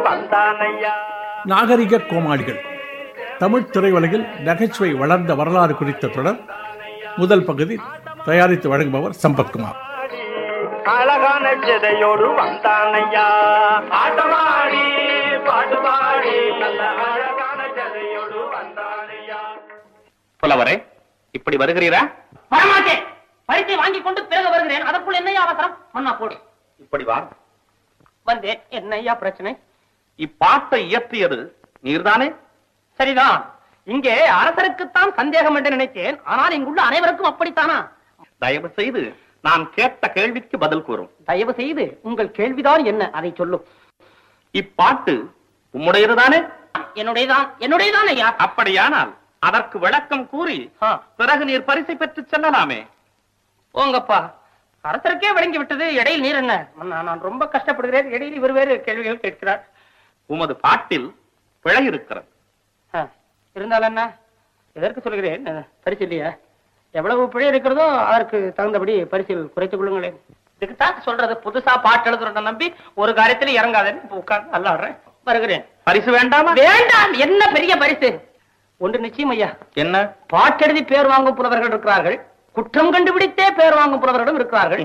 வந்தானையா நாகரிக கோமாளிகள் தமிழ் திரையுலகில் நகைச்சுவை வளர்ந்த வரலாறு குறித்த தொடர் முதல் பகுதி தயாரித்து வழங்குபவர் சம்பத்குமார் அழகான சிதையோடு வந்தானையா ஆட்டமாடி பாட்டு பாடி நல்ல அழகான சிதையோடு வந்தானையா புலவரே இப்படி வருகிறீரா வரமாட்டேன் பரிசை வாங்கி கொண்டு பிறகு வருகிறேன் அதற்குள் என்னையா அவசரம் மன்னா போடு இப்படி வா வந்தேன் என்னையா பிரச்சனை இப்பாட்டை இயற்றியது நீர்தானே சரிதான் இங்கே அரசருக்குத்தான் சந்தேகம் என்று நினைத்தேன் ஆனால் இங்குள்ள அனைவருக்கும் அப்படித்தானா தயவு செய்து நான் கேட்ட கேள்விக்கு பதில் கூறும் தயவு செய்து உங்கள் கேள்விதான் என்ன அதை சொல்லும் இப்பாட்டு உம்முடையதுதானே என்னுடையதான் என்னுடையதான் ஐயா அப்படியானால் அதற்கு விளக்கம் கூறி ஆ, பிறகு நீர் பரிசை பெற்று செல்லலாமே போங்கப்பா அரசருக்கே விளங்கி விட்டது இடையில் நீர் என்ன மன்னா, நான் ரொம்ப கஷ்டப்படுகிறேன் இடையில் இவர் வேறு கேள்விகள் கேட்கிறார் உமது பாட்டில் பிழை இருக்கிறது ஆ, இருந்தாலும் என்ன எதற்கு சொல்கிறேன் அஹ், பரிசு இல்லையா எவ்வளவு பிழை இருக்கிறதோ அதற்கு தகுந்தபடி பரிசில் குறைத்துக் கொள்ளுங்களேன் இதுக்குத்தான் சொல்றது புதுசா பாட்டு எழுதுறத நம்பி ஒரு காரியத்துல இறங்காதேன்னு இப்ப உட்கார்ந்து அல்லாடுறேன் வருகிறேன் பரிசு வேண்டாமா வேண்டாம் என்ன பெரிய பரிசு ஒன்று நிச்சயம் ஐயா என்ன பாட்டெழுதி பேர் வாங்கும் புலவர்கள் இருக்கிறார்கள் குற்றம் கண்டுபிடித்தே பேர் வாங்கும் புலவர்களும் இருக்கிறார்கள்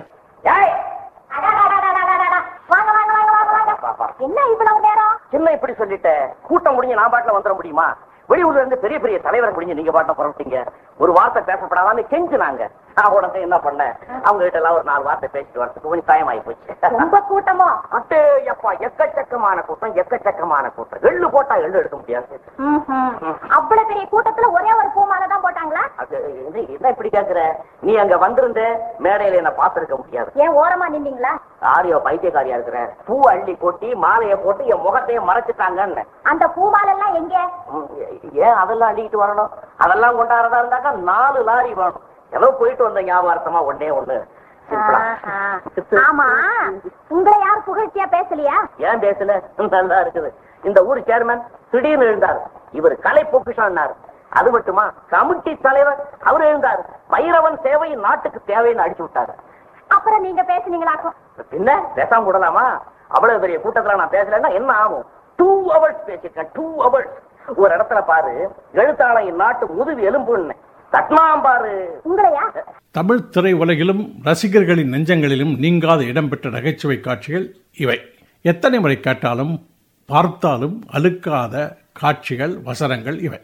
வாங்க வாங்க வாங்க வாங்க வாங்க என்ன இவ்வளவு நேரம் என்ன இப்படி சொல்லிட்ட கூட்டம் முடிஞ்சு நான் பாட்டுல வந்துட முடியுமா வெளியூர்ல இருந்து பெரிய பெரிய தலைவரை முடிஞ்சு நீங்க பாட்டில புறப்பட்டீங்க ஒரு வார்த்தை பேசப்படாதான்னு கெஞ்சுனாங்க நான் உடனே என்ன பண்ணேன் அவங்க கிட்ட எல்லாம் ஒரு நாலு வார்த்தை பேசிட்டு வரதுக்கு கொஞ்சம் டைம் ஆகி போச்சு ரொம்ப கூட்டமோ அட்டே எப்பா எக்கச்சக்கமான கூட்டம் எக்கச்சக்கமான கூட்டம் எள்ளு போட்டா எள்ளு எடுக்க முடியாது ம்ஹும். அவ்வளவு பெரிய கூட்டத்துல ஒரே ஒரு பூமாலை தான் போட்டாங்களா அது என்ன- என்ன இப்படி கேக்குற நீ அங்க வந்திருந்த மேடையில என்ன பார்த்திருக்க முடியாது ஏன் ஓரமா நின்னீங்களா ஆரியோ பைத்தியக்காரியா இருக்கிற பூ அள்ளி கொட்டி மாலையை போட்டு என் முகத்தையே மறைச்சிட்டாங்கன்னு அந்த பூமாலை எல்லாம் எங்க ம், ஏன் அதெல்லாம் அள்ளிக்கிட்டு வரணும் அதெல்லாம் கொண்டாடுறதா இருந்தாக்கா நாலு லாரி வேணும் ஏதோ போயிட்டு வந்த ஞாபகார்த்தமா ஒன்னே ஒண்ணு சிம்பிளா. ஆஹா. ஆமா உங்களை யார் புகழ்ச்சியா பேசலையா ஏன் பேசல நல்லா இருக்குது இந்த ஊர் சேர்மன் திடீர்னு எழுந்தார் இவர் கலை பொக்கிஷான்னாரு அது மட்டுமா கமிட்டி தலைவர் அவர் எழுந்தார் பைரவன் சேவை நாட்டுக்கு தேவைன்னு அடிச்சு விட்டாரு அப்புறம் நீங்க பேசுனீங்களாக்கும் பின்ன பேசாம விடலாமா அவ்வளவு பெரிய கூட்டத்துல நான் பேசலன்னா என்ன ஆகும் டூ ஹவர்ஸ் பேசிருக்கேன் டூ ஹவர்ஸ் ஒரு இடத்துல பாரு எழுத்தாளை நாட்டு முதுகு எலும்புன்னு தட்னாம் பாரு உங்களையா தமிழ் திரை உலகிலும் ரசிகர்களின் நெஞ்சங்களிலும் நீங்காத இடம்பெற்ற நகைச்சுவை காட்சிகள் இவை எத்தனை முறை கேட்டாலும் பார்த்தாலும் அழுக்காத காட்சிகள் வசனங்கள் இவை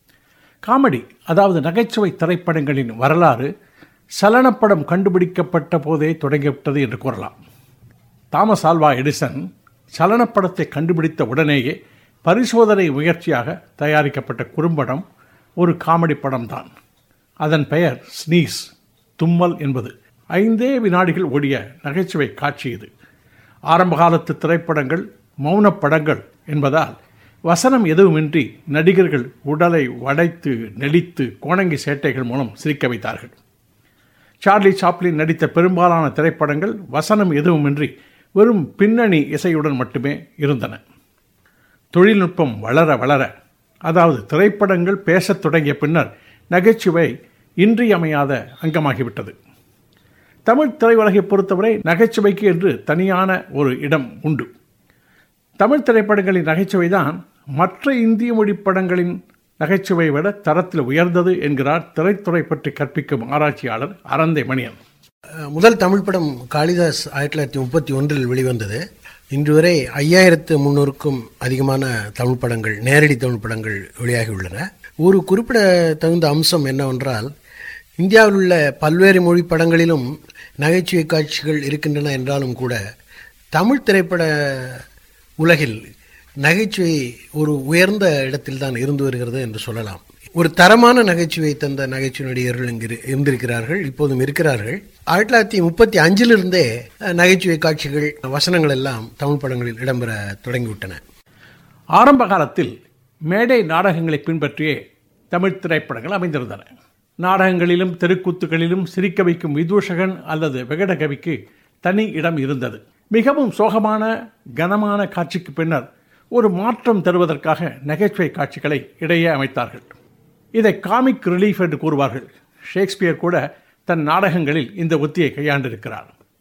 காமெடி அதாவது நகைச்சுவை திரைப்படங்களின் வரலாறு சலனப்படம் கண்டுபிடிக்கப்பட்ட போதே தொடங்கிவிட்டது என்று கூறலாம் தாமஸ் ஆல்வா எடிசன் சலனப்படத்தை கண்டுபிடித்த உடனேயே பரிசோதனை முயற்சியாக தயாரிக்கப்பட்ட குறும்படம் ஒரு காமெடி படம்தான் அதன் பெயர் ஸ்னீஸ் தும்மல் என்பது ஐந்தே வினாடிகள் ஓடிய நகைச்சுவை காட்சி இது ஆரம்ப காலத்து திரைப்படங்கள் மௌனப் படங்கள் என்பதால் வசனம் எதுவுமின்றி நடிகர்கள் உடலை வளைத்து நெளித்து கோணங்கி சேட்டைகள் மூலம் சிரிக்க வைத்தார்கள் சார்லி சாப்ளின் நடித்த பெரும்பாலான திரைப்படங்கள் வசனம் எதுவுமின்றி வெறும் பின்னணி இசையுடன் மட்டுமே இருந்தன தொழில்நுட்பம் வளர வளர அதாவது திரைப்படங்கள் பேசத் தொடங்கிய பின்னர் நகைச்சுவை இன்றியமையாத அங்கமாகிவிட்டது தமிழ் திரையுலகை பொறுத்தவரை நகைச்சுவைக்கு என்று தனியான ஒரு இடம் உண்டு தமிழ் திரைப்படங்களின் நகைச்சுவை தான் மற்ற இந்திய மொழி படங்களின் நகைச்சுவை விட தரத்தில் உயர்ந்தது என்கிறார் திரைத்துறை பற்றி கற்பிக்கும் ஆராய்ச்சியாளர் அரந்தை மணியன் முதல் தமிழ் படம் காளிதாஸ் ஆயிரத்தி தொள்ளாயிரத்தி முப்பத்தி ஒன்றில் வெளிவந்தது இன்று வரை ஐயாயிரத்து முன்னூறுக்கும் அதிகமான தமிழ் படங்கள் நேரடி தமிழ் படங்கள் வெளியாகியுள்ளன ஒரு குறிப்பிட தகுந்த அம்சம் என்னவென்றால் இந்தியாவில் உள்ள பல்வேறு மொழி படங்களிலும் நகைச்சுவை காட்சிகள் இருக்கின்றன என்றாலும் கூட தமிழ் திரைப்பட உலகில் நகைச்சுவை ஒரு உயர்ந்த இடத்தில் தான் இருந்து வருகிறது என்று சொல்லலாம் ஒரு தரமான நகைச்சுவை தந்த நகைச்சுவை நடிகர்கள் இங்கு இரு- இருந்திருக்கிறார்கள் இப்போதும் இருக்கிறார்கள் ஆயிரத்தி தொள்ளாயிரத்தி முப்பத்தி அஞ்சிலிருந்தே அஹ், நகைச்சுவை காட்சிகள் வசனங்கள் எல்லாம் தமிழ் படங்களில் இடம்பெற தொடங்கிவிட்டன ஆரம்ப காலத்தில் மேடை நாடகங்களை பின்பற்றியே தமிழ் திரைப்படங்கள் அமைந்திருந்தன நாடகங்களிலும் தெருக்கூத்துகளிலும் சிரிக்க வைக்கும் விதூஷகன் அல்லது விகடகவிக்கு தனி இடம் இருந்தது மிகவும் சோகமான கனமான காட்சிக்கு பின்னர் ஒரு மாற்றம் தருவதற்காக நகைச்சுவை காட்சிகளை இடையே அமைத்தார்கள் இதை காமிக் ரிலீஃப் என்று கூறுவார்கள் ஷேக்ஸ்பியர் கூட தன் நாடகங்களில் இந்த உத்தியை கையாண்டிருக்கிறார்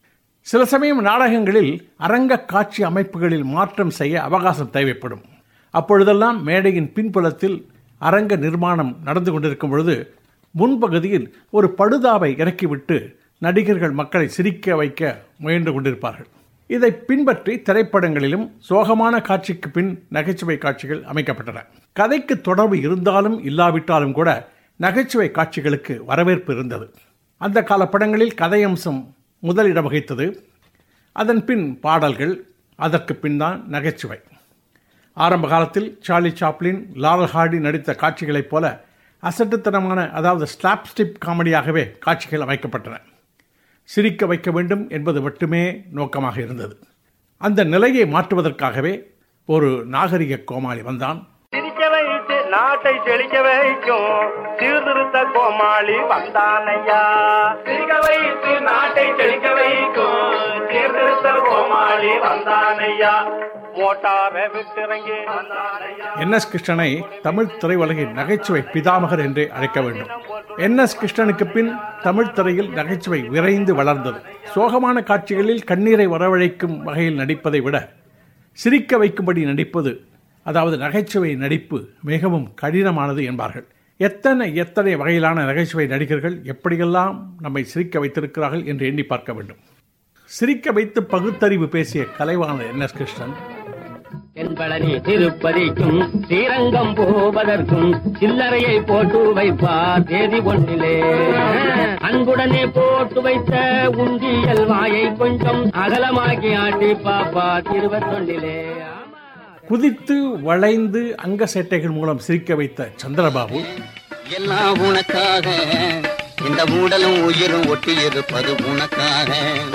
சில சமயம் நாடகங்களில் அரங்க காட்சி அமைப்புகளில் மாற்றம் செய்ய அவகாசம் தேவைப்படும் அப்பொழுதெல்லாம் மேடையின் பின்புலத்தில் அரங்க நிர்மாணம் நடந்து கொண்டிருக்கும் பொழுது முன்பகுதியில் ஒரு படுதாவை இறக்கிவிட்டு நடிகர்கள் மக்களை சிரிக்க வைக்க முயன்று கொண்டிருப்பார்கள் இதை பின்பற்றி திரைப்படங்களிலும் சோகமான காட்சிக்கு பின் நகைச்சுவை காட்சிகள் அமைக்கப்பட்டன கதைக்கு தொடர்பு இருந்தாலும் இல்லாவிட்டாலும் கூட நகைச்சுவை காட்சிகளுக்கு வரவேற்பு இருந்தது அந்த கால படங்களில் கதையம்சம் முதலிடம் வகித்தது அதன் பின் பாடல்கள் அதற்கு பின் தான் நகைச்சுவை ஆரம்ப காலத்தில் சார்லி சாப்ளின் லால் ஹார்டி நடித்த காட்சிகளைப் போல அசட்டுத்தனமான அதாவது ஸ்லாப்ஸ்டிப் காமெடியாகவே காட்சிகள் அமைக்கப்பட்டன சிரிக்க வைக்க வேண்டும் என்பது மட்டுமே நோக்கமாக இருந்தது அந்த நிலையை மாற்றுவதற்காகவே ஒரு நாகரிக கோமாளி வந்தான் சிரிக்க வைத்து நாட்டை செழிக்க வைக்கும் சீர்திருத்த கோமாளி வந்தானையா சிரிக்க வைத்து நாட்டை செழிக்க வைக்கும் சீர்திருத்த கோமாளி வந்தானையா மோட்டாரை விட்டிறங்கி வந்தானையா என் எஸ் கிருஷ்ணனை தமிழ் திரையுலகின் நகைச்சுவை பிதாமகர் என்றே அழைக்க வேண்டும் என் எஸ் கிருஷ்ணனுக்கு பின் தமிழ் திரையில் நகைச்சுவை விரைந்து வளர்ந்தது சோகமான காட்சிகளில் கண்ணீரை வரவழைக்கும் வகையில் நடிப்பதை விட சிரிக்க வைக்கும்படி நடிப்பது அதாவது நகைச்சுவை நடிப்பு மிகவும் கடினமானது என்பார்கள் எத்தனை எத்தனை வகையிலான நகைச்சுவை நடிகர்கள் எப்படியெல்லாம் நம்மை சிரிக்க வைத்திருக்கிறார்கள் என்று எண்ணி பார்க்க வேண்டும் சிரிக்க வைத்து பகுத்தறிவு பேசிய கலைவாணர் என் எஸ் கிருஷ்ணன் தென்பழனி திருப்பதிக்கும் ஸ்ரீரங்கம் போவதற்கும் சில்லறையை போட்டு வைப்பார் தேதி ஒன்றிலே அன்புடனே போட்டு வைத்த உண்டியல் வாயை கொஞ்சம் அகலமாக்கி ஆட்டி பாப்பார் இருபத்தொன்னிலே குதித்து வளைந்து அங்க சேட்டைகள் மூலம் சிரிக்க வைத்த சந்திரபாபு எல்லாம் உனக்காக இந்த உடலும் உயிரும் ஒட்டி இருப்பது உனக்காக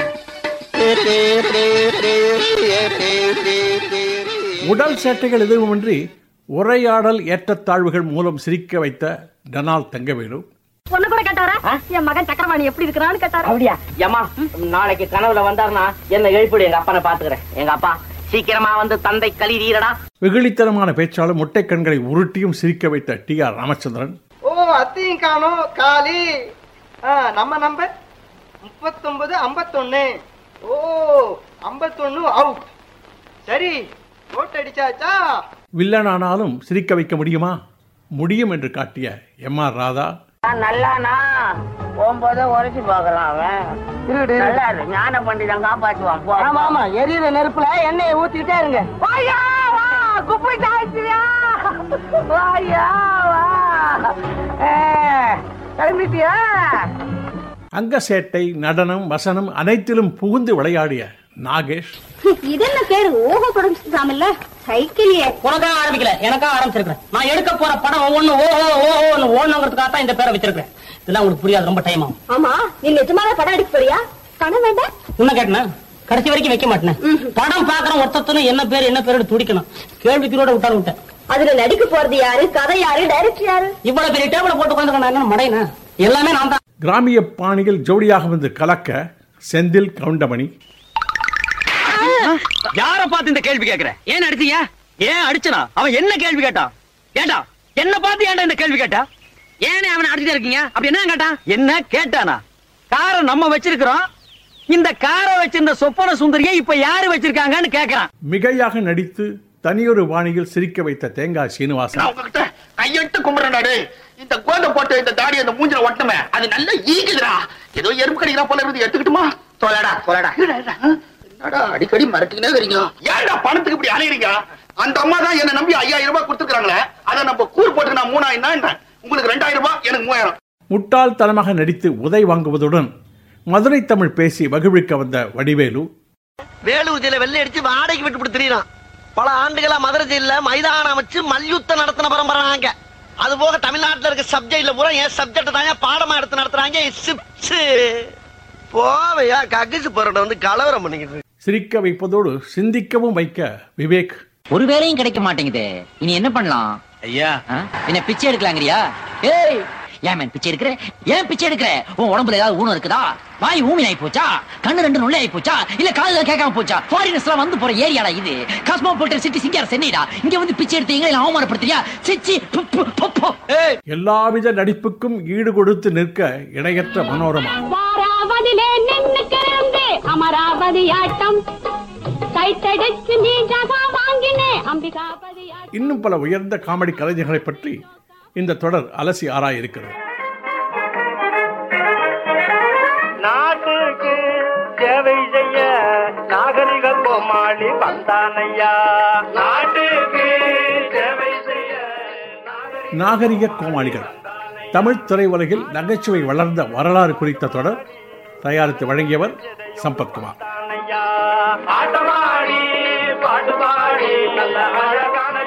உடல் சேட்டைகள் எதுவுமின்றி உரையாடல் ஏற்றத்தாழ்வுகள் மூலம் சிரிக்க வைத்த டனால் தங்கவேலு பொண்ணு கூட கேட்டாரா என் மகன் சக்கரவாணி எப்படி இருக்கிறான்னு கேட்டாரா அப்படியா ஏமா நாளைக்கு கனவுல வந்தாருன்னா என்ன எழுப்பிடு எங்க அப்பனை பாத்துக்கிறேன் எங்க அப்பா சீக்கிரமா வந்து தந்தை கழிதீரடா வெகுளித்தனமான பேச்சாலும் முட்டை கண்களை உருட்டியும் சிரிக்க வைத்த டி ஆர் ராமச்சந்திரன் ஓ அத்தையும் காணோம் காலி ஆ, நம்ம நம்பர் முப்பத்தொன்பது ஐம்பத்தொன்னு ஓ ஐம்பத்தொன்னு அவுட் சரி ஓட்டு அடிச்சாச்சா வில்லனானாலும் சிரிக்க வைக்க முடியுமா முடியும் என்று காட்டிய எம் ஆர் ராதா நல்லானா போகும்போது உரைச்சு பாக்கலாம் அவன் நல்லா இரு ஞான பண்டிதம் காப்பாற்றுவான் போ. ஆமா ஆமா எரியுற நெருப்புல எண்ணெயை ஊத்திட்டே இருங்க வாயா வா குப்பை தாய்ச்சியா வாயா வா ஏ, கிளம்பிட்டியா அங்க சேட்டை நடனம் வசனம் அனைத்திலும் புகுந்து விளையாடிய நாகேஷ் இது என்ன பேரு ஓஹோ தொடங்கிட்டாமல்ல சைக்கிளியே உனக்காக ஆரம்பிக்கல எனக்காக ஆரம்பிச்சிருக்கிறேன் நான் எடுக்க போற படம் ஒவ்வொன்னு ஓ ஓ ஓ ஓன்னு ஓடணுங்கிறதுக்காக தான் இந்த பேரை வச்சிருக்கேன் இதெல்லாம் உங்களுக்கு புரியாது ரொம்ப டைம் ஆகும் ஆமா நீ நிஜமாவே படம் எடுக்க போறியா பணம் வேண்டாம் உன்ன கேட்டனா கடைசி வரைக்கும் வைக்க மாட்டேன் படம் பாக்குற ஒருத்தனும் என்ன பேர் என்ன பேரு துடிக்கணும் கேள்விக்குறியோட விட்டாலும் விட்டேன் அதுல நடிக்க போறது யாரு கதை யாரு டைரக்டர் யாரு இவ்வளவு பெரிய டேபிள போட்டு உட்காந்துருக்கேன் நான் என்ன மடையனா எல்லாமே நான் தான் கிராமிய பாணியில் ஜோடியாக வந்து கலக்க செந்தில் கவுண்டமணி யார பார்த்து இந்த கேள்வி கேக்குற ஏன் அடிச்சீங்க ஏன் அடிச்சனா அவன் என்ன கேள்வி கேட்டான் கேட்டா என்ன பார்த்து ஏன்டா இந்த கேள்வி கேட்டா ஏனே அவனை அடிச்சுட்டு இருக்கீங்க அப்படி என்ன கேட்டான் என்ன கேட்டானா காரை நம்ம வச்சிருக்கிறோம் இந்த காரை வச்சிருந்த சொப்பன சுந்தரியை இப்ப யாரு வச்சிருக்காங்கன்னு கேக்குறான் மிகையாக நடித்து தனியொரு வாணியில் சிரிக்க வைத்த தேங்காய் சீனிவாசன் உங்ககிட்ட கையெட்டு கும்பிடுறாடு இந்த கோதை போட்டு இந்த தாடி அந்த மூஞ்சில ஒட்டமே அது நல்ல ஈக்குதுடா ஏதோ எறும்பு கடிக்கிறா போல இருந்து எடுத்துக்கிட்டுமா சொல்லடா சொல்லடா என்னடா அடிக்கடி மிரட்டினே வரீங்க ஏன்டா பணத்துக்கு இப்படி அலையறீங்க அந்த அம்மா தான் என்ன நம்பி ஐயாயிரம் ரூபாய் கொடுத்துருக்காங்களே அதை நம்ம கூர் போட்டு நான் மூணாயிரம் தான் உங்களுக்கு ரெண்டாயிரம் ரூபாய் எனக்கு மூவாயிரம் முட்டாள்தனமாக நடித்து உதை வாங்குவதுடன் மதுரை தமிழ் பேசி வகிழ்விக்க வந்த வடிவேலு வேலூர் ஜெயில வெள்ளை அடிச்சு வாடகைக்கு விட்டு கொடுத்துறான் பல ஆண்டுகளா மதுரை ஜெயில மைதானம் அமைச்சு மல்யுத்தம் நடத்தின பரம்பரை நாங்க அது போக தமிழ்நாட்டுல இருக்க சப்ஜெக்ட்ல பூரா என் சப்ஜெக்ட் தாங்க பாடமா எடுத்து நடத்துறாங்க சிப்ஸ் போவையா ககிசு போறத வந்து கலவரம் பண்ணிக்கிட்டு இருக்கு. சிரிக்க வைப்பதோடு சிந்திக்கவும் வைக்க விவேக் ஒரு வேலையும் கிடைக்க மாட்டேங்குது இனி என்ன பண்ணலாம் ஐயா ஆ? என்ன பிச்சை எடுக்கலாங்கிறியா ஏய் ஏன் மேன் பிச்சை எடுக்கிற ஏன் பிச்சை எடுக்கிற உன் உடம்புல ஏதாவது ஊனம் இருக்குதா வாய் ஊமி ஆயி போச்சா கண்ணு ரெண்டு நுள்ளை ஆயி போச்சா இல்ல காதுல கேட்காம போச்சா ஃபாரினர்ஸ் எல்லாம் வந்து போற ஏரியாடா இது காஸ்மோபாலிட்டன் சிட்டி சிங்கார சென்னைடா இங்க வந்து பிச்சை எடுத்து எங்களை அவமானப்படுத்துறியா சிச்சி பு, பு, பு, பு. எல்லாவித நடிப்புக்கும் ஈடு கொடுத்து நிற்க இணையற்ற மனோரமா வாராவதிலே நின்னு கிளம்பி அமராவதி ஆட்டம் கைத்தடிச்சு நீ ஜகா வாங்கினே அம்பிகாபதி ஆட்டம் இன்னும் பல உயர்ந்த காமெடி கலைஞர்களை பற்றி இந்த தொடர் அலசி ஆராய இருக்கிறது நாட்டுக்கு சேவை செய்ய நாகரிக கோமாளி வந்தானையா நாட்டுக்கு சேவை செய்ய நாகரிக கோமாளிகள் தமிழ் திரையுலகில் நகைச்சுவை வளர்ந்த வரலாறு குறித்த தொடர் தயாரித்து வழங்கியவர் சம்பத்குமார் ஆட்டமாடி பாட்டு பாடி நல்ல அழகான